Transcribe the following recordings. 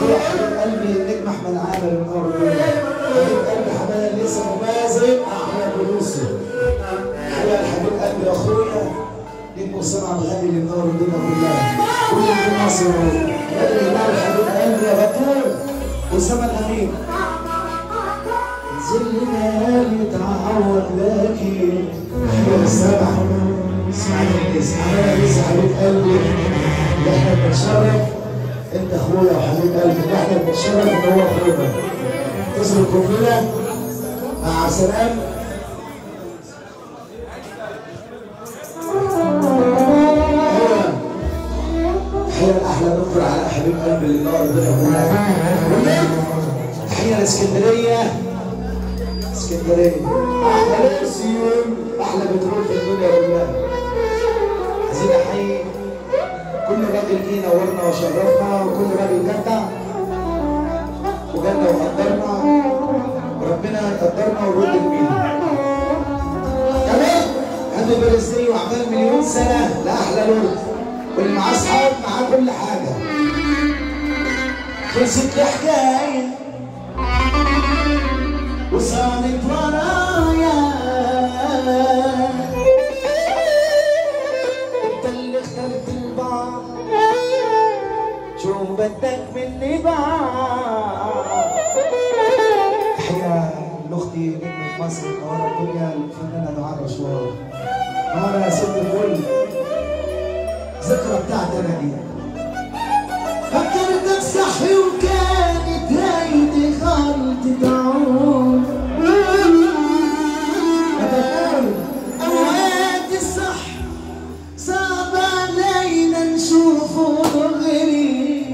اخويا حبيب قلبي النجم احمد عامر من اول الدنيا حبيب قلبي حماده لسه ممازن احمد بلوسي اخويا الحبيب قلبي يا اخويا نجم اسامه عبد الغني اللي منور الدنيا كلها كل في مصر غالي الله الحبيب قلبي يا بطل اسامه الامين زلنا يتعوض لكن يا سبع اسمعني اسمعني لسه حبيب قلبي اللي احنا بنتشرف انت اخويا وحبيب قلبي اللي احنا بنتشرف ان هو اخونا تصل القنبله مع سلام تحية الأحلى دكتور علاء حبيب قلبي اللي نور الدنيا كلها تحية الإسكندرية اسكندريه احلى لوسيون احلى بترول في الدنيا كلها عايزين احيي كل راجل جه نورنا وشرفنا وكل راجل جدع وجدع وقدرنا وربنا يقدرنا ويرد المينا كمان هابي بيرثدي وعمال مليون سنه لاحلى لورد واللي معاه اصحاب معاه كل حاجه خلصت الحكايه وصارت ورايا انت اللي اخترت البعض شو بدك مني بعد تحية لاختي نجمة مصر منورة الدنيا الفنانة دعاء رشوار منورة يا ست الكل ذكرى بتاعتي انا دي فكرتك صحي وكانت هيدي خالتي تعود أوقات الصح صعب علينا نشوفه غيري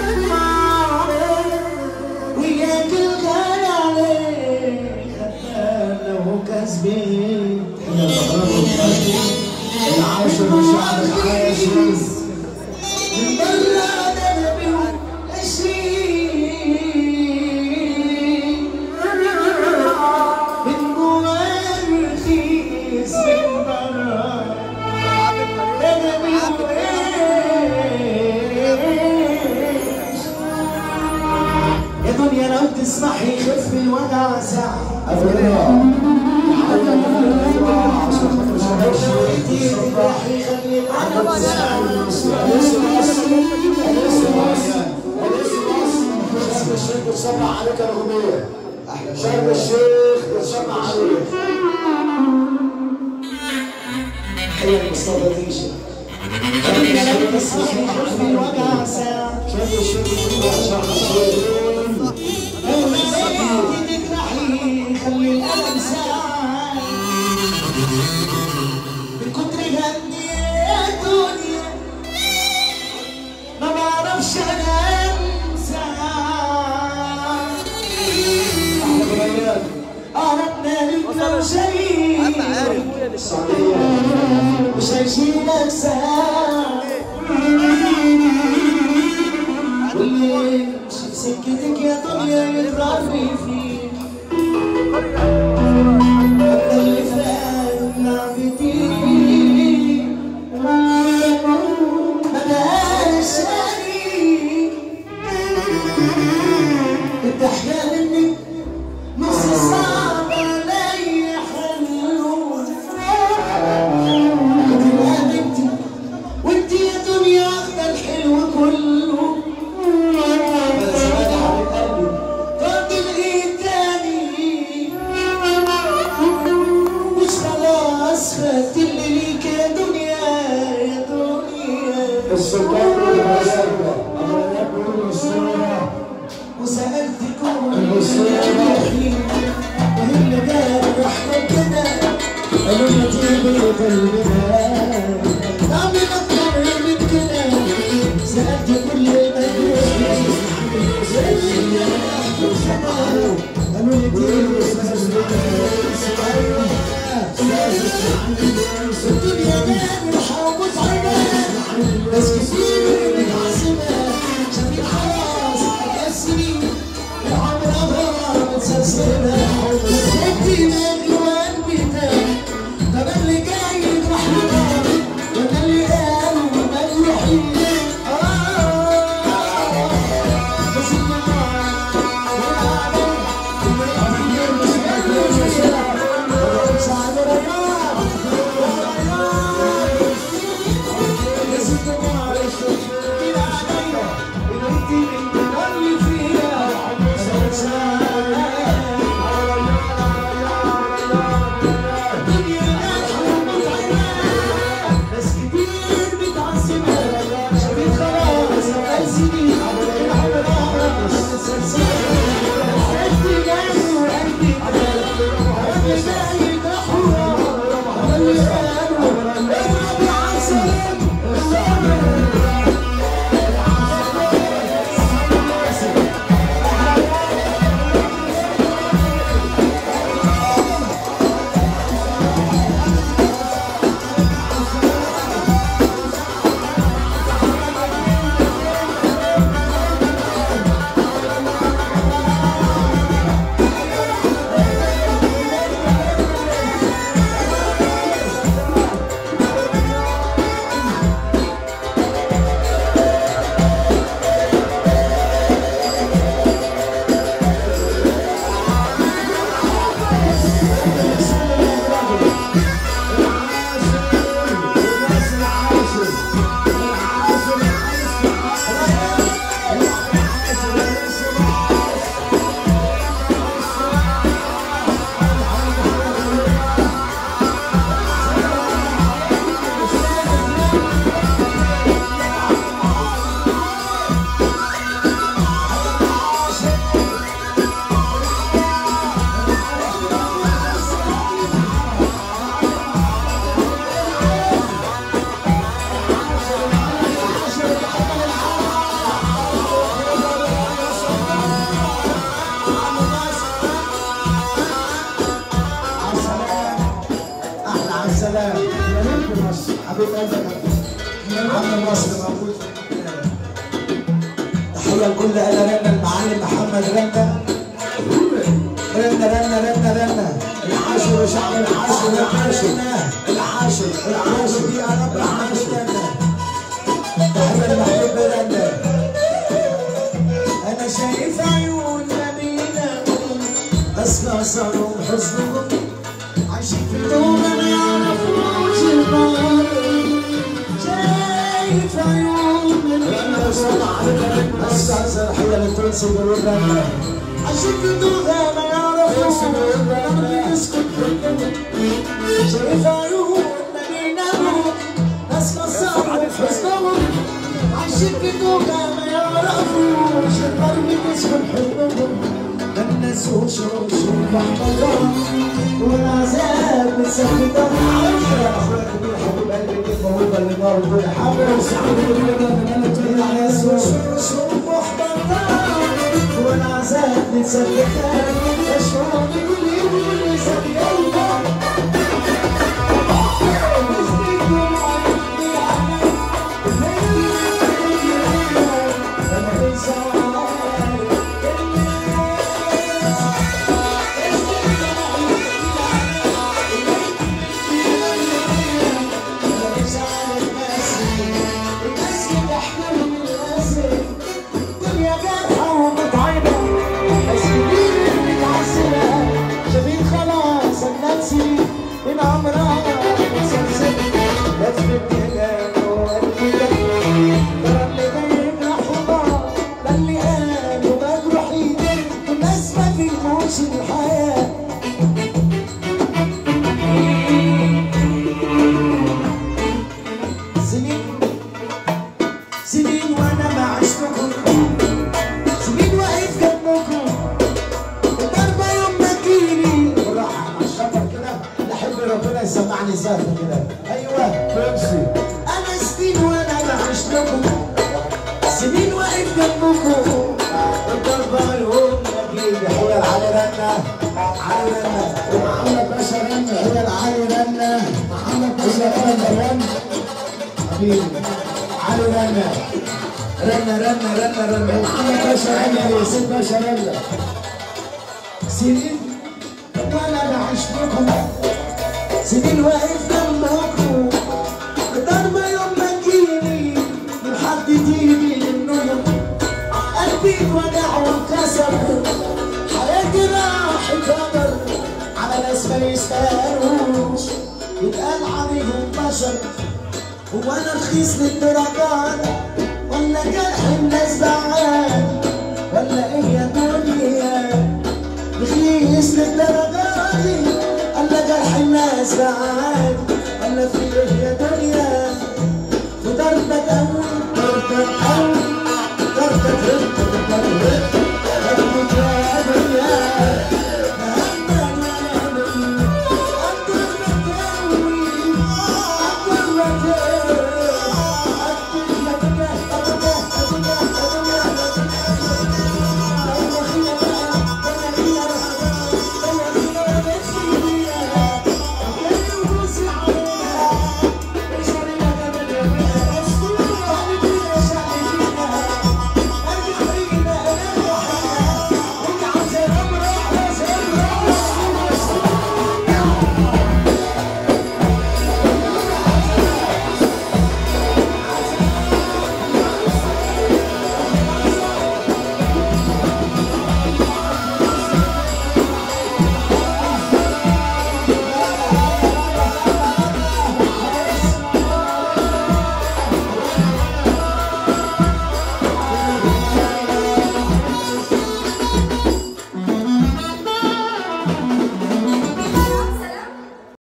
وياك الغالي عليك خدنا وكسبين العاشر وشعب العاشر من برا دربي وعشرين من جوا رخيص من برا دربي وعيش يا دنيا لو تسمحي خف الوجع ساعة الشيخ بتصنع عليك الاغنيه شرم الشيخ بتصنع عليك هي مصطفى تيشي دنيا لو تسمحي خف الوجع ساعة شرم الشيخ بتصنع شرم الشيخ خلي الألم ساعة من كتر غني يا دنيا ما بعرفش أنا أنسى قربنا لك وشريك مش هيشيلك ساعة واللي يمشي في سكتك يا دنيا يضربني فيك اللي فات لعبتي ما بقاش شريك الضحكة منك نص صعب عليا حلو تبقى بنتي وانت يا دنيا واخدة الحلو كله يا زمان يا حبيب قلبي فاضل ايه تاني مش خلاص فات اللي ليك يا دنيا يا دنيا السلطان والملائكه الملائكه والاسطوره وسألت كل شيء وهي جرح كده قالوا لي تيجي قلبنا أعمل أكتر من كده سألت كل قالوا لي تيجي الدنيا جارحة ومتعبة ناس كتير بتعذبها شكل خلاص كسري العمر أبرار متسلسلة انتي من قلبي تاني طب اللي جاي يجرح لي وانا اللي قال وانا اللي حي آه بس حبيب قلبك محمد مصر موجود تحية لكل أنا رنا المعلم محمد رنا رنا رنا رنا رنا العاشر وشعب العاشر العاشر العاشر العاشر دي يا رب العاشر رنا تحية المحبوب رنا أنا شايف عيون نبينا أصلا صاروا حزنهم عايشين في دوما ما يعرفوش النار شايف عيون رنا وصلى عليك بس تحية للتونسي بيقول رنا عايشين في دوما ما يعرفوش النار يسكت شايف عيون نبينا ناس صاروا حزنهم عايشين في دوما ما يعرفوش النار بتسكن حزنهم ما النسوش روش وبحبهم والعذاب بتسكتهم يا اخويا كبير حبيب قلبي كيف هو اللي نار كل حاجه وسعد كل ده انا تقول على نسوش روش وبحبهم والعذاب بتسكتهم اشعر بكل يوم يسكتهم من عمرها مسلسل لفت الهلال والهلال ترى اللي غير الحمار ده اللي قالوا مجروحين الناس ما فيهوش الحياه سنين سنين وانا ما عشتكم سنين واقف جنبكم الضربه يوم ما تجيلي بالراحه مع الشطر كده لحب ربنا يسمعني زفه كده ايوه تمشي انا سنين وانا بعيش لكم سنين واقف جنبكم الضربه يوم ما تجيلي حول علي رنا علي رنا محمد باشا رنا حول علي رنا محمد باشا رنا رنا حبيبي علي رنا رنا رنا رنا رنا محمد باشا رنا ياسين باشا رنا سنين وانا بعيش لكم سنين واقف جنبكم الضربة يوم ما تجيني من حد تيجي للنور قلبي اتوجع وانكسر حياتي راحت قدر على ناس ما يستاهلوش يتقال عليهم بشر هو انا رخيص للدرجات ولا جرح الناس بعاد ولا ايه يا دنيا رخيص للدرجة دي ولا جرح الناس بعاد ولا في ايه